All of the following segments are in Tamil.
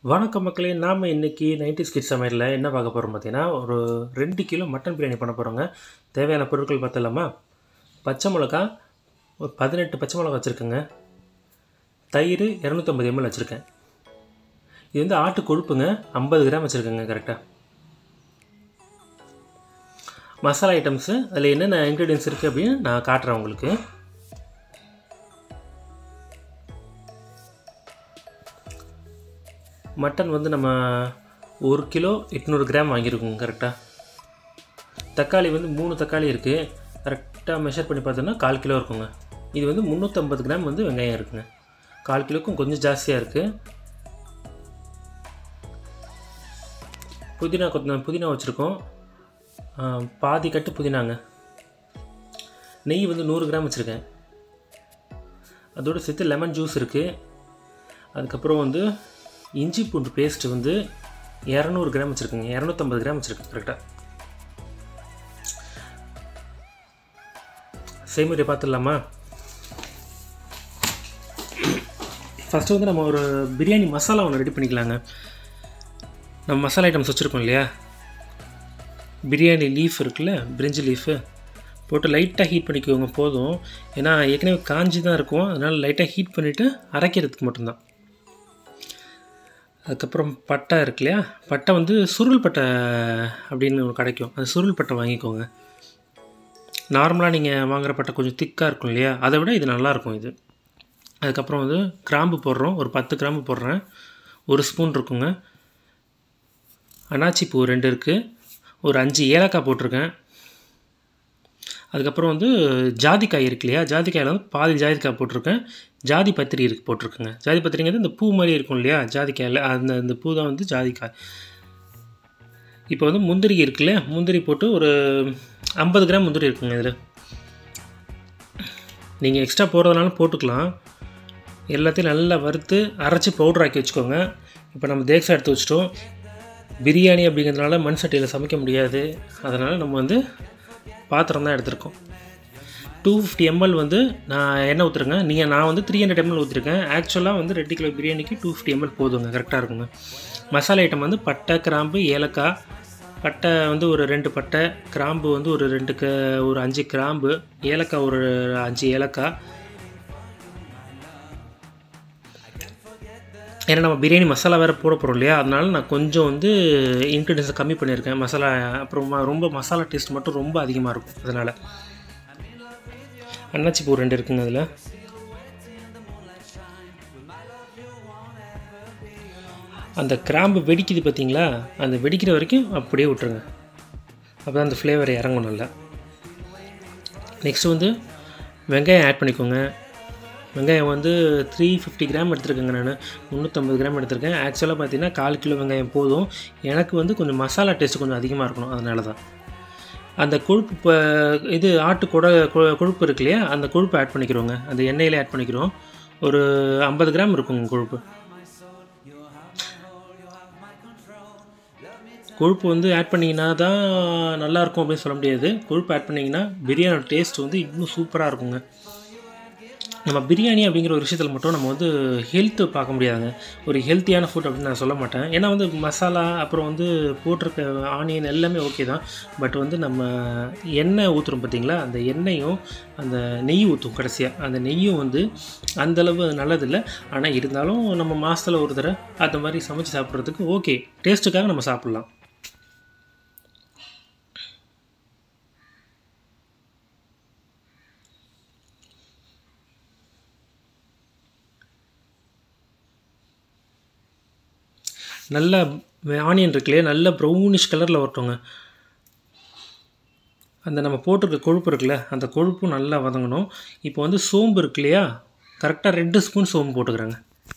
வணக்கம் மக்களே! நாம இன்னைக்கு 90ஸ் கிட்ஸ் சமையல்ல என்ன பார்க்க போறோம் பார்த்தீங்கன்னா, ஒரு 2 கிலோ மட்டன் பிரியாணி பண்ண போறோங்க. தேவையான பொருட்கள் பார்த்துடலாமா? பச்சை மிளகா, ஒரு 18 பச்சை மிளகா வச்சுருக்கேங்க. தயிர் 250 எம்எல் வச்சுருக்கேன். இது வந்து ஆட்டு கொழுப்புங்க. 50 கிராம் வச்சுருக்கேங்க கரெக்ட்டா. மசாலா ஐட்டம்ஸு அதில என்னென்ன இன்கிரீடியன்ட்ஸ் இருக்குது அப்படின்னு நான் காட்டுறேன் உங்களுக்கு. மட்டன் வந்து நம்ம 1 கிலோ 800 கிராம் வாங்கியிருக்கோங்க கரெக்ட்டா. தக்காளி வந்து 3 தக்காளி இருக்குது. கரெக்ட்டா மெஷர் பண்ணி பார்த்தோன்னா 1/4 கிலோ இருக்குங்க. இது வந்து 350 கிராம் வந்து வெங்காயம் இருக்குங்க. 1/4 கிலோக்கும் கொஞ்சம் ஜாஸ்தியா இருக்கு. புதினா கொத்த புதினா வச்சுருக்கோம். ஆ பாதி கட்டு புதினாங்க. நெய் வந்து 100 கிராம் வச்சுருக்கேன். அதோட சேர்த்து லெமன் ஜூஸ் இருக்குது. அதுக்கப்புறம் வந்து இஞ்சி பூண்டு பேஸ்ட் வந்து 200 கிராம் வச்சுருக்கேங்க. 250 கிராம் வச்சுருக்கேன் கரெக்ட்டா. செய்முறை பார்த்துடலாமா? ஃபஸ்ட்டு வந்து நம்ம ஒரு பிரியாணி மசாலா ஒன்று ரெடி பண்ணிக்கலாங்க. நம்ம மசாலா ஐட்டம்ஸ் வச்சுருக்கோம் இல்லையா? பிரியாணி லீஃப் இருக்குல்ல, பிரிஞ்சி லீஃபு போட்டு லைட்டாக ஹீட் பண்ணிக்கோங்க போதும். ஏன்னா ஏற்கனவே காஞ்சி தான் இருக்கும். அதனால லைட்டாக ஹீட் பண்ணிவிட்டு அரைக்கிறதுக்கு மட்டும்தான். அதுக்கப்புறம் பட்டை இருக்கு இல்லையா? பட்டை வந்து சுருள் பட்டை அப்படின்னு ஒன்று கிடைக்கும். அந்த சுருள் பட்டை வாங்கிக்கோங்க. நார்மலா நீங்க வாங்குற பட்டை கொஞ்சம் திக்கா இருக்கும் இல்லையா? அதை விட இது நல்லாயிருக்கும் இது. அதுக்கப்புறம் வந்து கிராம்பு போடுறோம். ஒரு 10 கிராம்பு போடுறேன். 1 ஸ்பூன் இருக்குங்க. அன்னாச்சி பூ 2 இருக்குது. ஒரு 5 ஏலக்காய் போட்டிருக்கேன். அதுக்கப்புறம் வந்து ஜாதிக்காய் இருக்கு இல்லையா? ஜாதிக்காயில வந்து பாதி ஜாதிக்காய் போட்டிருக்கேன். ஜாதி பத்திரி இருக்கு போட்டிருக்கேங்க. ஜாதி பத்திரிங்கிறது இந்த பூ மாரி இருக்கும் இல்லையா? ஜாதிக்காயில அந்த அந்த பூ தான் வந்து ஜாதிக்காய். இப்போ வந்து முந்திரி இருக்குல்ல, முந்திரி போட்டு ஒரு 50 கிராம் முந்திரி இருக்குங்க இதில. நீங்க எக்ஸ்ட்ரா போடுறதுனாலும் போட்டுக்கலாம். எல்லாத்தையும் நல்லா வறுத்து அரைச்சு பவுடர் ஆக்கி வச்சுக்கோங்க. இப்போ நம்ம தேக்ஸா எடுத்து வச்சுட்டோம். பிரியாணி அப்படிங்கிறதுனால மண் சட்டியில சமைக்க முடியாது. அதனால நம்ம வந்து பாத்திரம் தான் எடுத்திருக்கோம். 250 எம்எல் வந்து நான் எண்ணெய் ஊத்துறேங்க. நீங்க நான் வந்து 300 எம்எல் ஊத்திருக்கேன். ஆக்சுவலா வந்து 2 கிலோ பிரியாணிக்கு 250 எம்எல் போதுங்க. கரெக்ட்டா இருக்குங்க. மசாலா ஐட்டம் வந்து பட்டை, கிராம்பு, ஏலக்காய். பட்டை வந்து ஒரு 2 பட்டை, கிராம்பு வந்து ஒரு 2 க ஒரு 5 கிராம்பு, ஏலக்காய் ஒரு 5 ஏலக்காய். ஏன்னா நம்ம பிரியாணி மசாலா வேறு போட போறோம் இல்லையா? அதனால நான் கொஞ்சம் வந்து இன்கிரீடியன்ஸை கம்மி பண்ணியிருக்கேன். மசாலா அப்புறம் ரொம்ப மசாலா டேஸ்ட் மட்டும் ரொம்ப அதிகமா இருக்கும். அதனால. அன்னாச்சி பூ 2 இருக்குங்க அதில. அந்த கிராம்பு வெடிக்குது பார்த்தீங்களா? அந்த வெடிக்கிற வரைக்கும் அப்படியே விட்டுருங்க. அப்பதான் அந்த ஃப்ளேவர் இறங்கும் நல்லா. நெக்ஸ்ட் வந்து வெங்காயம் ஆட் பண்ணிக்கோங்க. வெங்காயம் வந்து 350 கிராம் எடுத்துருக்கேங்க நானு. 350 கிராம் எடுத்திருக்கேன். ஆக்சுவலா பார்த்தீங்கன்னா 1/4 கிலோ வெங்காயம் போதும். எனக்கு வந்து கொஞ்சம் மசாலா டேஸ்ட் கொஞ்சம் அதிகமா இருக்கணும். அதனால தான். அந்த கொழுப்பு ப இது ஆட்டு கொட கொ கொழுப்பு இருக்கு இல்லையா? அந்த கொழுப்பை ஆட் பண்ணிக்கிறோங்க. அந்த எண்ணெயிலே ஆட் பண்ணிக்கிறோம். ஒரு 50 கிராம் இருக்குங்க கொழுப்பு. கொழுப்பு வந்து ஆட் பண்ணீங்கன்னா தான் நல்லாயிருக்கும் அப்படின்னு சொல்ல முடியாது. கொழுப்பு ஆட் பண்ணீங்கன்னா பிரியாணியோட டேஸ்ட் வந்து இன்னும் சூப்பரா இருக்குங்க. நம்ம பிரியாணி அப்படிங்கிற ஒரு விஷயத்தில மட்டும் நம்ம வந்து ஹெல்த் பார்க்க முடியாதுங்க. ஒரு ஹெல்த்தியான ஃபுட் அப்படின்னு நான் சொல்ல மாட்டேன். ஏன்னா வந்து மசாலா அப்புறம் வந்து போட்டிருக்க ஆனியன் எல்லாமே ஓகே தான். பட் வந்து நம்ம எண்ணெய் ஊத்துறோம் பார்த்தீங்களா? அந்த எண்ணெயும் அந்த நெய் ஊத்துவோம் கடைசியா. அந்த நெய்யும் வந்து அந்த அளவு நல்லதில்ல. ஆனா இருந்தாலும் நம்ம மாசத்துல ஒரு தடவ அந்த மாரி சமைச்சு சாப்பிடுறதுக்கு ஓகே. டேஸ்ட்டுக்காக நம்ம சாப்பிடலாம். நல்லா ஆனியன் இருக்கு இல்லையா? நல்லா ப்ரௌனிஷ் கலர்ல வரட்டுங்க. அந்த நம்ம போட்டிருக்க கொழுப்பு இருக்குல்ல, அந்த கொழுப்பும் நல்லா வதங்கணும். இப்போ வந்து சோம்பு இருக்கு இல்லையா? கரெக்ட்டா 2 ஸ்பூன் சோம்பு போட்டுக்கிறேங்க.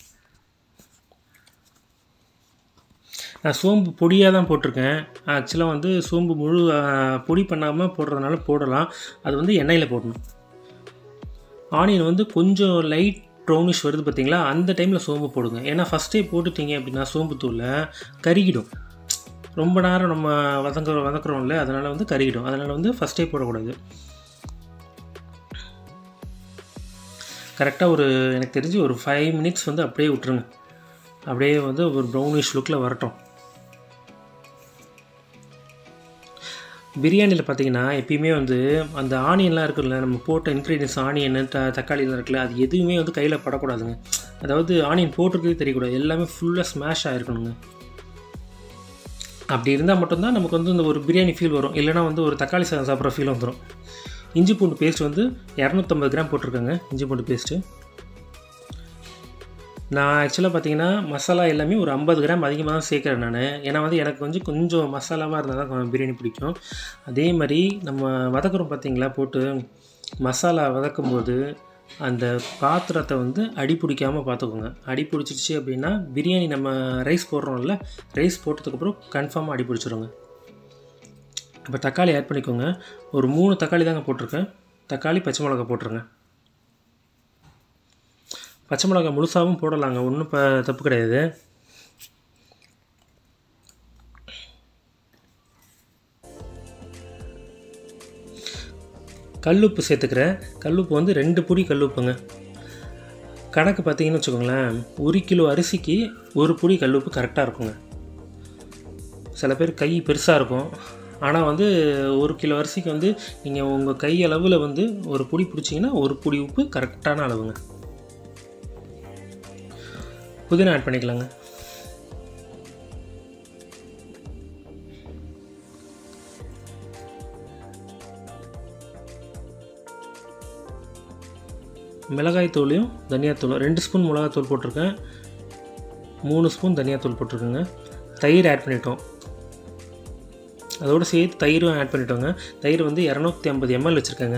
நான் சோம்பு பொடியா தான் போட்டிருக்கேன். ஆக்சுவலா வந்து சோம்பு முழு அ பொடி பண்ணாம போடுறதுனால போடலாம். அது வந்து எண்ணெயில போடணும். ஆனியன் வந்து கொஞ்சம் லைட் ப்ரௌனிஷ் வருது பார்த்தீங்களா? அந்த டைம்ல சோம்பு போடுங்க. ஏன்னா ஃபர்ஸ்ட்டே போட்டுட்டீங்க அப்படின்னா சோம்பு தூள கருகிடும். ரொம்ப நேரம் நம்ம வதங்க வதக்குறோம்ல, அதனால வந்து கருகிடும். அதனால வந்து ஃபர்ஸ்ட்டே போடக்கூடாது. கரெக்ட்டா ஒரு எனக்கு தெரிஞ்சு ஒரு 5 மினிட்ஸ் வந்து அப்படியே விட்டுருங்க. அப்படியே வந்து ஒரு ப்ரௌனிஷ் லுக்கில் வரட்டும் பிரியாணியில் பார்த்தீங்கன்னா எப்பயுமே வந்து அந்த ஆனியன்லாம் இருக்குல்ல நம்ம போட்ட இன்க்ரீடியன்ஸ் ஆனியன் த தக்காளிலாம் இருக்குல்ல அது எதுவுமே வந்து கையில் படக்கூடாதுங்க அதாவது ஆனியன் போட்டிருக்கே தெரியக்கூடாது எல்லாமே ஃபுல்லாக ஸ்மாஷ் ஆகிருக்கணுங்க அப்படி இருந்தால் மட்டும்தான் நமக்கு வந்து இந்த ஒரு பிரியாணி ஃபீல் வரும் இல்லைனா வந்து ஒரு தக்காளி சாதம் சாப்பிட்ற ஃபீல் வந்துடும் இஞ்சி பூண்டு பேஸ்ட் வந்து இரநூத்தம்பது கிராம் போட்டிருக்கேங்க இஞ்சி பூண்டு பேஸ்ட்டு நான் ஆக்சுவலாக பார்த்தீங்கன்னா மசாலா எல்லாமே ஒரு ஐம்பது கிராம் அதிகமாக தான் சேர்க்குறேன் நான் ஏன்னா வந்து எனக்கு கொஞ்சம் கொஞ்சம் மசாலாவாக இருந்தால் தான் கொஞ்சம் பிரியாணி பிடிக்கும் அதே மாதிரி நம்ம வதக்குறோம் பார்த்தீங்களா போட்டு மசாலா வதக்கும் போது அந்த பாத்திரத்தை வந்து அடி பிடிக்காமல் பார்த்துக்கோங்க அடி பிடிச்சிருச்சு அப்படின்னா பிரியாணி நம்ம ரைஸ் போடுறோம்ல ரைஸ் போட்டதுக்கப்புறம் கன்ஃபார்மாக அடி பிடிச்சிருங்க இப்போ தக்காளி ஆட் பண்ணிக்கோங்க ஒரு மூணு தக்காளி தாங்க போட்டிருக்கேன் தக்காளி பச்சை மிளகா போட்டுருங்க பச்சை மிளகா முழுசாகவும் போடலாங்க ஒன்றும் இப்போ தப்பு கிடையாது கல்லுப்பு சேர்த்துக்கிறேன் கல்லுப்பு வந்து ரெண்டு பொடி கல்லுப்புங்க கணக்கு பார்த்தீங்கன்னு வச்சுக்கோங்களேன் ஒரு கிலோ அரிசிக்கு ஒரு பொடி கல்லுப்பு கரெக்டாக இருக்குங்க சில பேர் கை பெருசாக இருக்கும் ஆனால் வந்து ஒரு கிலோ அரிசிக்கு வந்து நீங்கள் உங்கள் கை அளவில் வந்து ஒரு பொடி பிடிச்சிங்கன்னா ஒரு பொடி உப்பு கரெக்டான அளவுங்க புதினா ஆட் பண்ணிக்கலாங்க மிளகாய் தூளையும் தனியாத்தூளும் ரெண்டு ஸ்பூன் மிளகாத்தூள் போட்டிருக்கேன் மூணு ஸ்பூன் தனியாத்தூள் போட்டிருக்கேங்க தயிர் ஆட் பண்ணிட்டோம் அதோடு சேர்த்து தயிரும் ஆட் பண்ணிட்டோங்க தயிர் வந்து இரநூத்தி ஐம்பது எம்எல் வச்சுருக்கேங்க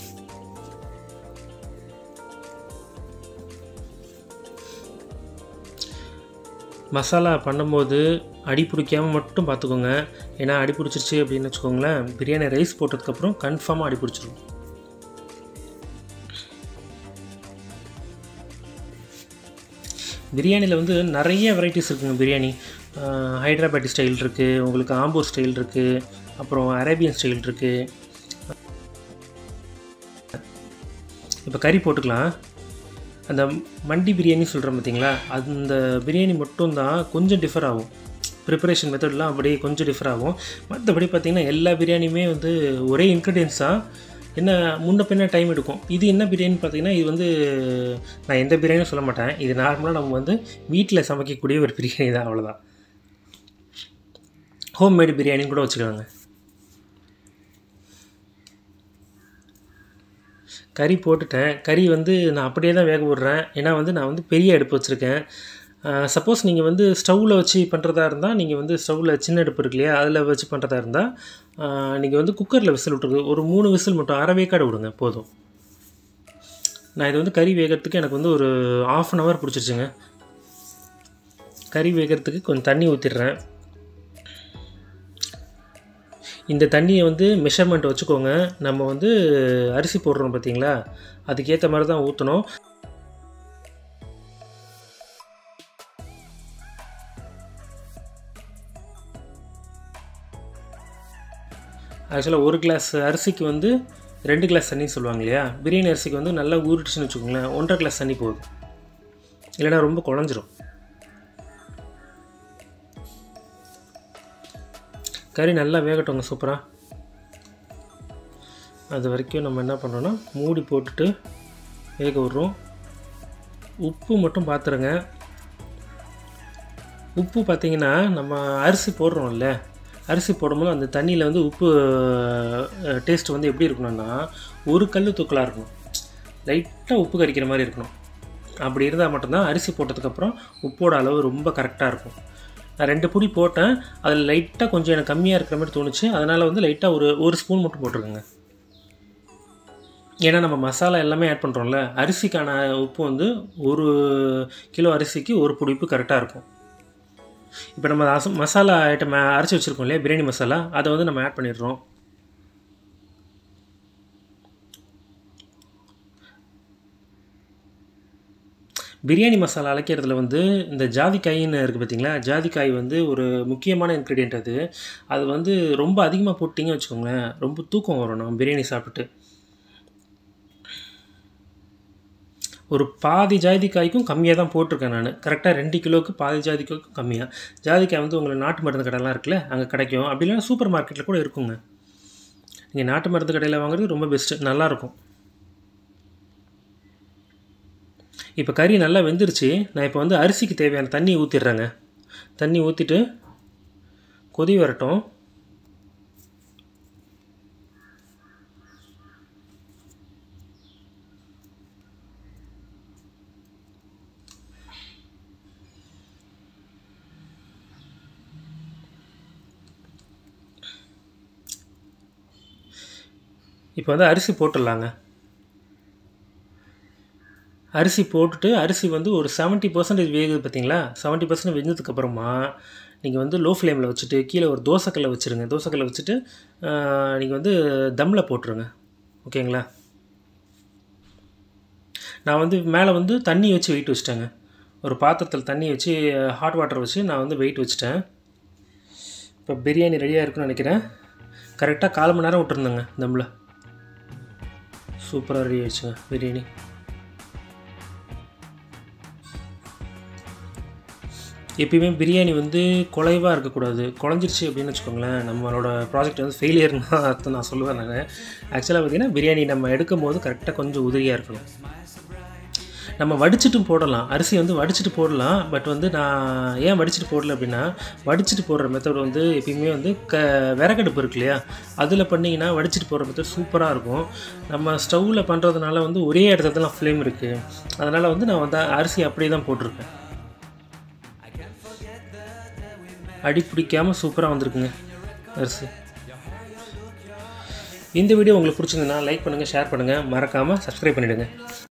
மசாலா பண்ணும்போது அடி பிடிக்காமல் மட்டும் பார்த்துக்கோங்க ஏன்னா அடி பிடிச்சிருச்சு அப்படின்னு வச்சுக்கோங்களேன் பிரியாணி ரைஸ் போட்டதுக்கப்புறம் கன்ஃபார்மாக அடி பிடிச்சிரும் பிரியாணியில் வந்து நிறைய வெரைட்டிஸ் இருக்குங்க பிரியாணி ஹைதராபாடி ஸ்டைல் இருக்குது உங்களுக்கு ஆம்பூர் ஸ்டைல் இருக்குது அப்புறம் அரேபியன் ஸ்டைல் இருக்குது இப்போ கறி போட்டுக்கலாம் அந்த மண்டி பிரியாணி சொல்கிறோம் பார்த்தீங்களா அந்த பிரியாணி மட்டும்தான் கொஞ்சம் டிஃபர் ஆகும் ப்ரிப்பரேஷன் மெத்தட்லாம் அப்படியே கொஞ்சம் டிஃபர் ஆகும் மற்றபடி பார்த்திங்கன்னா எல்லா பிரியாணியுமே வந்து ஒரே இன்க்ரீடியன்ஸ் தான் என்ன முன்ன பின்ன டைம் எடுக்கும் இது என்ன பிரியாணி பார்த்தீங்கன்னா இது வந்து நான் எந்த பிரியாணியும் சொல்ல மாட்டேன் இது நார்மலாக நம்ம வந்து வீட்டில் சமைக்கக்கூடிய ஒரு பிரியாணி தான் அவ்வளோதான் ஹோம் மேடு பிரியாணின்னு கூட வச்சுக்கலாங்க கறி போட்டுட்டேன் கறி வந்து நான் அப்படியே தான் வேக விட்றேன் ஏன்னா வந்து நான் வந்து பெரிய அடுப்பு வச்சுருக்கேன் சப்போஸ் நீங்கள் வந்து ஸ்டவ்வில் வச்சு பண்ணுறதா இருந்தால் நீங்கள் வந்து ஸ்டவ்வில் சின்ன அடுப்பு இருக்கு இல்லையா அதில் வச்சு பண்ணுறதா இருந்தால் நீங்கள் வந்து குக்கரில் விசில் விட்ருக்கு ஒரு மூணு விசில் மட்டும் அரை வேக்காடு விடுங்க போதும் நான் இது வந்து கறி வேகிறதுக்கு எனக்கு வந்து ஒரு ஆஃப் அன் ஹவர் பிடிச்சிருச்சுங்க கறி வேகிறதுக்கு கொஞ்சம் தண்ணி ஊற்றிடுறேன் இந்த தண்ணியை வந்து மெஷர்மெண்ட் வச்சுக்கோங்க நம்ம வந்து அரிசி போடுறோம் பார்த்தீங்களா அதுக்கேற்ற மாதிரி தான் ஊற்றணும் ஆக்சுவலாக ஒரு கிளாஸ் அரிசிக்கு வந்து ரெண்டு கிளாஸ் தண்ணி சொல்லுவாங்க இல்லையா பிரியாணி அரிசிக்கு வந்து நல்லா ஊறிட்டுச்சுன்னு வச்சுக்கோங்களேன் ஒன்றரை கிளாஸ் தண்ணி போதும் இல்லைனா ரொம்ப குழஞ்சிரும் கறி நல்லா வேகட்டுங்க சூப்பராக அது வரைக்கும் நம்ம என்ன பண்ணுறோன்னா மூடி போட்டுட்டு வேக விட்றோம் உப்பு மட்டும் பார்த்துருங்க உப்பு பார்த்திங்கன்னா நம்ம அரிசி போடுறோம்ல அரிசி போடும்போது அந்த தண்ணியில் வந்து உப்பு டேஸ்ட் வந்து எப்படி இருக்கணும்னா ஒரு கல் தூக்கலாக இருக்கணும் லைட்டாக உப்பு கறிக்கிற மாதிரி இருக்கணும் அப்படி இருந்தால் மட்டும்தான் அரிசி போட்டதுக்கப்புறம் உப்போட அளவு ரொம்ப கரெக்டாக இருக்கும் நான் ரெண்டு பொடி போட்டேன் அதில் லைட்டாக கொஞ்சம் எனக்கு கம்மியாக இருக்கிற மாதிரி தோணுச்சு அதனால் வந்து லைட்டாக ஒரு ஒரு ஸ்பூன் மட்டும் போட்டிருக்கேங்க ஏன்னா நம்ம மசாலா எல்லாமே ஆட் பண்ணுறோம்ல அரிசிக்கான உப்பு வந்து ஒரு கிலோ அரிசிக்கு ஒரு பொடி உப்பு கரெக்டாக இருக்கும் இப்போ நம்ம அச மசாலா ஐட்டம் அரைச்சி வச்சுருக்கோம் இல்லையா பிரியாணி மசாலா அதை வந்து நம்ம ஆட் பண்ணிடுறோம் பிரியாணி மசாலா அழைக்கிறதுல வந்து இந்த ஜாதிக்காயின்னு இருக்குது பார்த்தீங்களா ஜாதிக்காய் வந்து ஒரு முக்கியமான இன்க்ரீடியன்ட் அது அது வந்து ரொம்ப அதிகமாக போட்டிங்க வச்சுக்கோங்களேன் ரொம்ப தூக்கம் வரும் நம்ம பிரியாணி சாப்பிட்டு ஒரு பாதி ஜாதிக்காய்க்கும் கம்மியாக தான் போட்டிருக்கேன் நான் கரெக்டாக ரெண்டு கிலோவுக்கு பாதி ஜாதிக்காய்க்கும் கம்மியாக ஜாதிக்காய் வந்து உங்களுக்கு நாட்டு மருந்து கடைலாம் இருக்குல்ல அங்கே கிடைக்கும் அப்படி இல்லைன்னா சூப்பர் மார்க்கெட்டில் கூட இருக்குங்க நீங்கள் நாட்டு மருந்து கடையில் வாங்குறது ரொம்ப பெஸ்ட்டு நல்லாயிருக்கும் இப்போ கறி நல்லா வெந்துருச்சு நான் இப்போ வந்து அரிசிக்கு தேவையான தண்ணி ஊற்றிடுறேங்க தண்ணி ஊற்றிட்டு கொதி வரட்டும் இப்போ வந்து அரிசி போட்டுடலாங்க அரிசி போட்டுட்டு அரிசி வந்து ஒரு செவன்ட்டி பர்சன்டேஜ் வேகுது பார்த்தீங்களா செவன்ட்டி பர்சன்ட் வெந்ததுக்கப்புறமா நீங்கள் வந்து லோ ஃப்ளேமில் வச்சுட்டு கீழே ஒரு தோசைக்கல்லை வச்சுருங்க தோசைக்கல்லை வச்சுட்டு நீங்கள் வந்து தம்மில் போட்டுருங்க ஓகேங்களா நான் வந்து மேலே வந்து தண்ணி வச்சு வெயிட் வச்சுட்டேங்க ஒரு பாத்திரத்தில் தண்ணி வச்சு ஹாட் வாட்டர் வச்சு நான் வந்து வெயிட் வச்சுட்டேன் இப்போ பிரியாணி ரெடியாக இருக்குன்னு நினைக்கிறேன் கரெக்டாக கால் மணி நேரம் விட்டுருந்தேங்க தம்மில் சூப்பராக ரெடி ஆயிடுச்சுங்க பிரியாணி எப்பயுமே பிரியாணி வந்து குலைவாக இருக்கக்கூடாது குழஞ்சிருச்சு அப்படின்னு வச்சுக்கோங்களேன் நம்மளோட ப்ராஜெக்ட் வந்து ஃபெயிலியர்னு தான் அர்த்தம் நான் சொல்லுவேன் நான் ஆக்சுவலாக பார்த்தீங்கன்னா பிரியாணி நம்ம எடுக்கும் போது கரெக்டாக கொஞ்சம் உதிரியாக இருக்கணும் நம்ம வடிச்சிட்டும் போடலாம் அரிசி வந்து வடிச்சிட்டு போடலாம் பட் வந்து நான் ஏன் வடிச்சிட்டு போடல அப்படின்னா வடிச்சிட்டு போடுற மெத்தட் வந்து எப்பயுமே வந்து க விறகடுப்பு இருக்கு இல்லையா அதில் பண்ணிங்கன்னா வடிச்சிட்டு போடுற மெத்தட் சூப்பராக இருக்கும் நம்ம ஸ்டவ்வில் பண்ணுறதுனால வந்து ஒரே இடத்துல தான் ஃப்ளேம் இருக்குது அதனால் வந்து நான் வந்து அரிசி அப்படியே தான் போட்டிருக்கேன் அடி பிடிக்காமல் சூப்பராக வந்திருக்குங்க அரிசி இந்த வீடியோ உங்களுக்கு பிடிச்சிருந்ததுன்னா லைக் பண்ணுங்கள் ஷேர் பண்ணுங்கள் மறக்காமல் சப்ஸ்கிரைப் பண்ணிவிடுங்க